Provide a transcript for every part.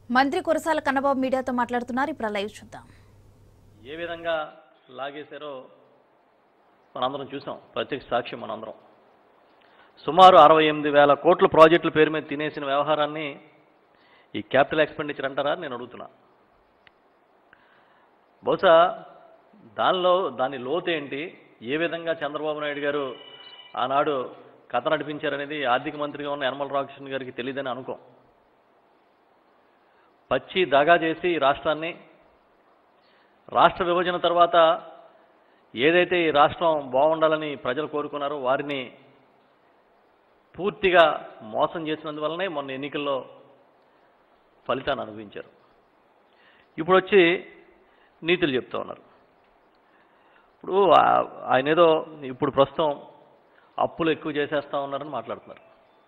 మంత్రి కురసాల కన్నబాబు మీడియాతో మాట్లాడుతున్నారు ఇప్పుడు ఆ లైవ్ చూద్దాం ఏ విధంగా లాగేశారో మనందరం చూసాం ప్రత్యక్ష సాక్షి మనందరం సుమారు అరవై ఎనిమిది వేల కోట్ల ప్రాజెక్టుల పేరు మీద తినేసిన వ్యవహారాన్ని ఈ క్యాపిటల్ ఎక్స్పెండిచర్ అంటారా అని నేను అడుగుతున్నా బహుశా దానిలో దాని లోతు ఏంటి ఏ విధంగా చంద్రబాబు నాయుడు గారు ఆనాడు కథ నడిపించారనేది ఆర్థిక మంత్రిగా ఉన్న యనమల రామకృష్ణ గారికి తెలియదని అనుకోం పచ్చి దగా చేసి ఈ రాష్ట్రాన్ని రాష్ట్ర విభజన తర్వాత ఏదైతే ఈ రాష్ట్రం బాగుండాలని ప్రజలు కోరుకున్నారో వారిని పూర్తిగా మోసం చేసినందువల్లనే మొన్న ఎన్నికల్లో ఫలితాన్ని అనుభవించారు ఇప్పుడు వచ్చి నీతులు చెప్తా ఉన్నారు ఇప్పుడు ఆ- ఆయన ఏదో ఇప్పుడు ప్రస్తుతం అప్పులు ఎక్కువ చేసేస్తా ఉన్నారని మాట్లాడుతున్నారు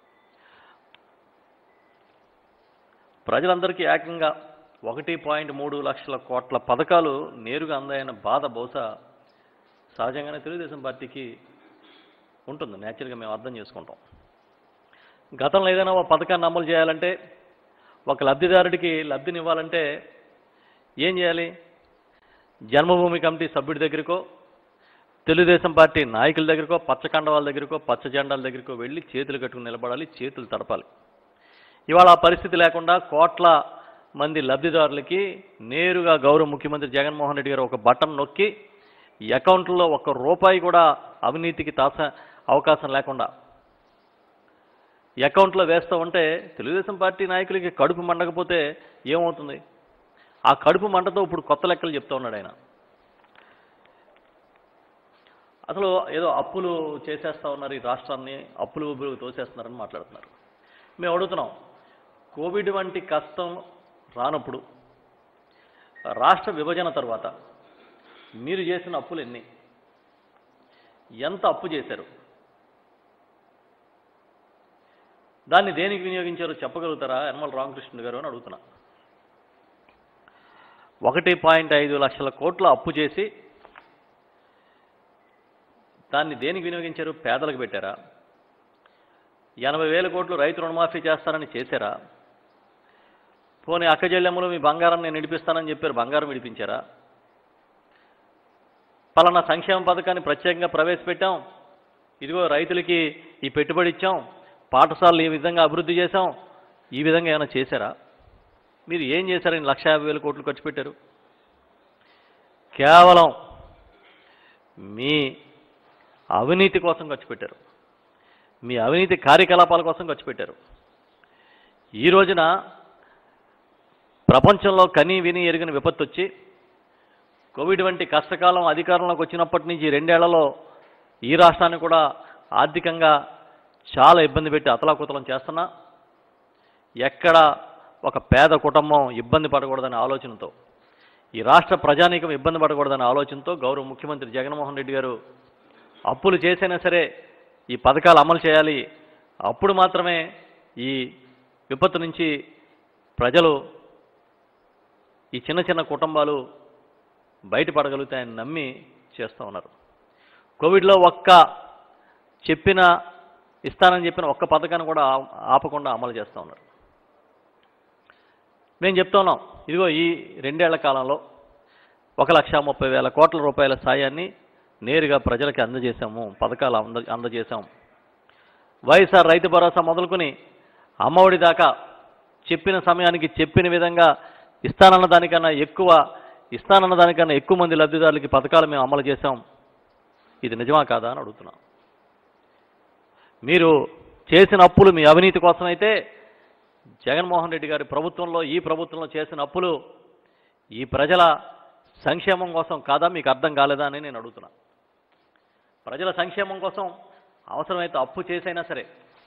ప్రజలందరికీ ఏకంగా ఒకటి పాయింట్ మూడు లక్షల కోట్ల పథకాలు నేరుగా అందాయన్న బాధ బహుశా సహజంగానే తెలుగుదేశం పార్టీకి ఉంటుంది న్యాచురల్గా మేము అర్థం చేసుకుంటాం గతంలో ఏదైనా ఒక పథకాన్ని అమలు చేయాలంటే ఒక లబ్ధిదారుడికి లబ్ధినివ్వాలంటే ఏం చేయాలి జన్మభూమి కమిటీ సభ్యుడి దగ్గరకో తెలుగుదేశం పార్టీ నాయకుల దగ్గరకో పచ్చ కండవాళ్ళ దగ్గరకో పచ్చ జెండాల దగ్గరకో వెళ్ళి చేతులు కట్టుకుని నిలబడాలి చేతులు తడపాలి ఇవాళ ఆ పరిస్థితి లేకుండా కోట్ల మంది లబ్ధిదారులకి నేరుగా గౌరవ ముఖ్యమంత్రి జగన్మోహన్ రెడ్డి గారు ఒక బటన్ నొక్కి ఈ అకౌంట్లో ఒక్క రూపాయి కూడా అవినీతికి తాస అవకాశం లేకుండా ఈ అకౌంట్లో వేస్తూ ఉంటే తెలుగుదేశం పార్టీ నాయకులకి కడుపు మండకపోతే ఏమవుతుంది ఆ కడుపు మంటతో ఇప్పుడు కొత్త లెక్కలు చెప్తా ఉన్నాడు ఆయన అసలు ఏదో అప్పులు చేసేస్తా ఉన్నారు ఈ రాష్ట్రాన్ని అప్పులు ఊబులు తోసేస్తున్నారని మాట్లాడుతున్నారు మేము అడుగుతున్నాం కోవిడ్ వంటి కష్టం రానప్పుడు రాష్ట్ర విభజన తర్వాత మీరు చేసిన అప్పులు ఎన్ని ఎంత అప్పు చేశారు దాన్ని దేనికి వినియోగించారో చెప్పగలుగుతారా యనమల రామకృష్ణ గారు అని అడుగుతున్నా ఒకటి పాయింట్ ఐదు లక్షల కోట్ల అప్పు చేసి దాన్ని దేనికి వినియోగించారు పేదలకు పెట్టారా ఎనభై వేల కోట్లు రైతు రుణమాఫీ చేస్తారని చేశారా పోనీ అక్కజెల్లెమ్మలు మీ బంగారం నేను విడిపిస్తానని చెప్పారు బంగారం విడిపించారా పలానా సంక్షేమ పథకాన్ని ప్రత్యేకంగా ప్రవేశపెట్టాం ఇదిగో రైతులకి ఈ పెట్టుబడి ఇచ్చాం పాఠశాలలు ఈ విధంగా అభివృద్ధి చేశాం ఈ విధంగా ఏమైనా చేశారా మీరు ఏం చేశారని లక్ష యాభై వేల కోట్లు ఖర్చు పెట్టారు కేవలం మీ అవినీతి కోసం ఖర్చు పెట్టారు మీ అవినీతి కార్యకలాపాల కోసం ఖర్చు పెట్టారు ఈ రోజున ప్రపంచంలో కని విని ఎరిగిన విపత్తు వచ్చి కోవిడ్ వంటి కష్టకాలం అధికారంలోకి వచ్చినప్పటి నుంచి రెండేళ్లలో ఈ రాష్ట్రాన్ని కూడా ఆర్థికంగా చాలా ఇబ్బంది పెట్టి అతలాకుతలం చేస్తున్నా ఎక్కడ ఒక పేద కుటుంబం ఇబ్బంది పడకూడదనే ఆలోచనతో ఈ రాష్ట్ర ప్రజానీకం ఇబ్బంది పడకూడదనే ఆలోచనతో గౌరవ ముఖ్యమంత్రి జగన్మోహన్ రెడ్డి గారు అప్పులు చేసైనా సరే ఈ పథకాలు అమలు చేయాలి అప్పుడు మాత్రమే ఈ విపత్తు నుంచి ప్రజలు ఈ చిన్న చిన్న కుటుంబాలు బయటపడగలుగుతాయని నమ్మి చేస్తూ ఉన్నారు కోవిడ్లో ఒక్క చెప్పిన ఇస్తానని చెప్పిన ఒక్క పథకాన్ని కూడా ఆ- ఆపకుండా అమలు చేస్తూ ఉన్నారు మేము చెప్తా ఉన్నాం ఇదిగో ఈ రెండేళ్ల కాలంలో ఒక లక్ష ముప్పై వేల కోట్ల రూపాయల సాయాన్ని నేరుగా ప్రజలకి అందజేశాము పథకాలు అంద అందజేశాం వైఎస్ఆర్ రైతు భరోసా మొదలుకొని అమ్మఒడి దాకా చెప్పిన సమయానికి చెప్పిన విధంగా ఇస్తానన్న దానికన్నా ఎక్కువ ఇస్తానన్న దానికన్నా ఎక్కువ మంది లబ్ధిదారులకి పథకాలు మేము అమలు చేశాం ఇది నిజమా కాదా అని అడుగుతున్నాం మీరు చేసిన అప్పులు మీ అవినీతి కోసమైతే జగన్మోహన్ రెడ్డి గారి ప్రభుత్వంలో ఈ ప్రభుత్వంలో చేసిన అప్పులు ఈ ప్రజల సంక్షేమం కోసం కాదా మీకు అర్థం కాలేదా అని నేను అడుగుతున్నా ప్రజల సంక్షేమం కోసం అవసరమైతే అప్పు చేసైనా సరే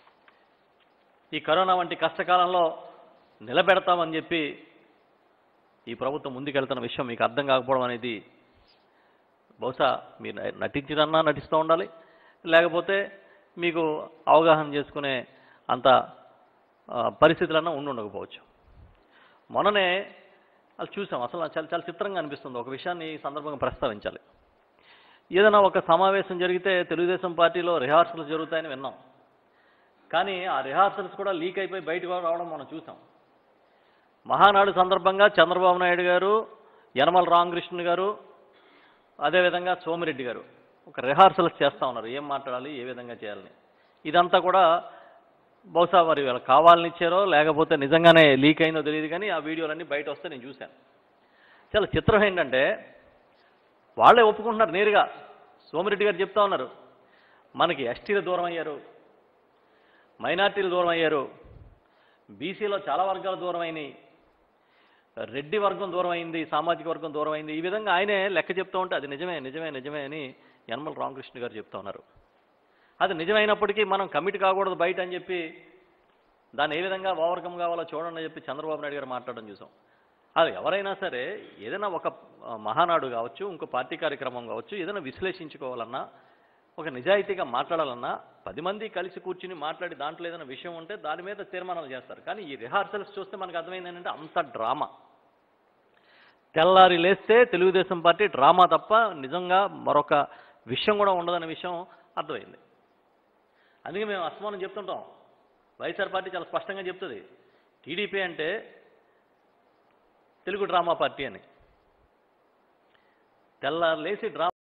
ఈ కరోనా వంటి కష్టకాలంలో నిలబెడతామని చెప్పి ఈ ప్రభుత్వం ముందుకెళ్తున్న విషయం మీకు అర్థం కాకపోవడం అనేది బహుశా మీరు న- నటించినన్నా నటిస్తూ ఉండాలి లేకపోతే మీకు అవగాహన చేసుకునే అంత ఆ, పరిస్థితులన్నా ఉండి ఉండకపోవచ్చు మొన్ననే అది చూసాం అసలు నాకు చాలా చాలా చిత్రంగా అనిపిస్తుంది ఒక విషయాన్ని ఈ సందర్భంగా ప్రస్తావించాలి ఏదైనా ఒక సమావేశం జరిగితే తెలుగుదేశం పార్టీలో రిహార్సల్స్ జరుగుతాయని విన్నాం కానీ ఆ రిహార్సల్స్ కూడా లీక్ అయిపోయి బయటకు రావడం మనం చూసాం మహానాడు సందర్భంగా చంద్రబాబు నాయుడు గారు యనమల రామకృష్ణ గారు అదేవిధంగా సోమిరెడ్డి గారు ఒక రిహార్సల్స్ చేస్తూ ఉన్నారు ఏం మాట్లాడాలి ఏ విధంగా చేయాలని ఇదంతా కూడా బహుశా మరి వీళ్ళు కావాలని ఇచ్చారో లేకపోతే నిజంగానే లీక్ అయిందో తెలియదు కానీ ఆ వీడియోలన్నీ బయట వస్తే నేను చూశాను చాలా చిత్రం ఏంటంటే వాళ్ళే ఒప్పుకుంటున్నారు నేరుగా సోమిరెడ్డి గారు చెప్తా ఉన్నారు మనకి ఎస్టీలు దూరం అయ్యారు మైనార్టీలు దూరం అయ్యారు బీసీలో చాలా వర్గాలు దూరం అయినాయి రెడ్డి వర్గం దూరం అయింది సామాజిక వర్గం దూరం అయింది ఈ విధంగా ఆయనే లెక్క చెప్తూ ఉంటే అది నిజమే నిజమే నిజమే అని యనమల రామకృష్ణ గారు చెప్తా ఉన్నారు అది నిజమైనప్పటికీ మనం కమిట్ కాకూడదు బయట అని చెప్పి దాన్ని ఏ విధంగా ఓవర్కమ్ కావాలో చూడండి అని చెప్పి చంద్రబాబు నాయుడు గారు మాట్లాడడం చూసాం అది ఎవరైనా సరే ఏదైనా ఒక ఆ, మహానాడు కావచ్చు ఇంకో పార్టీ కార్యక్రమం కావచ్చు ఏదైనా విశ్లేషించుకోవాలన్నా ఒక నిజాయితీగా మాట్లాడాలన్నా పది మంది కలిసి కూర్చుని మాట్లాడి దాంట్లో ఏదైనా విషయం ఉంటే దాని మీద తీర్మానాలు చేస్తారు కానీ ఈ రిహార్సల్స్ చూస్తే మనకు అర్థమైంది ఏంటంటే అంత డ్రామా తెల్లారి లేస్తే తెలుగుదేశం పార్టీ డ్రామా తప్ప నిజంగా మరొక విషయం కూడా ఉండదనే విషయం అర్థమైంది అందుకే మేము అస్మానం చెప్తుంటాం వైఎస్ఆర్ పార్టీ చాలా స్పష్టంగా చెప్తుంది టీడీపీ అంటే తెలుగు డ్రామా పార్టీ అని తెల్లారు లేచి డ్రామా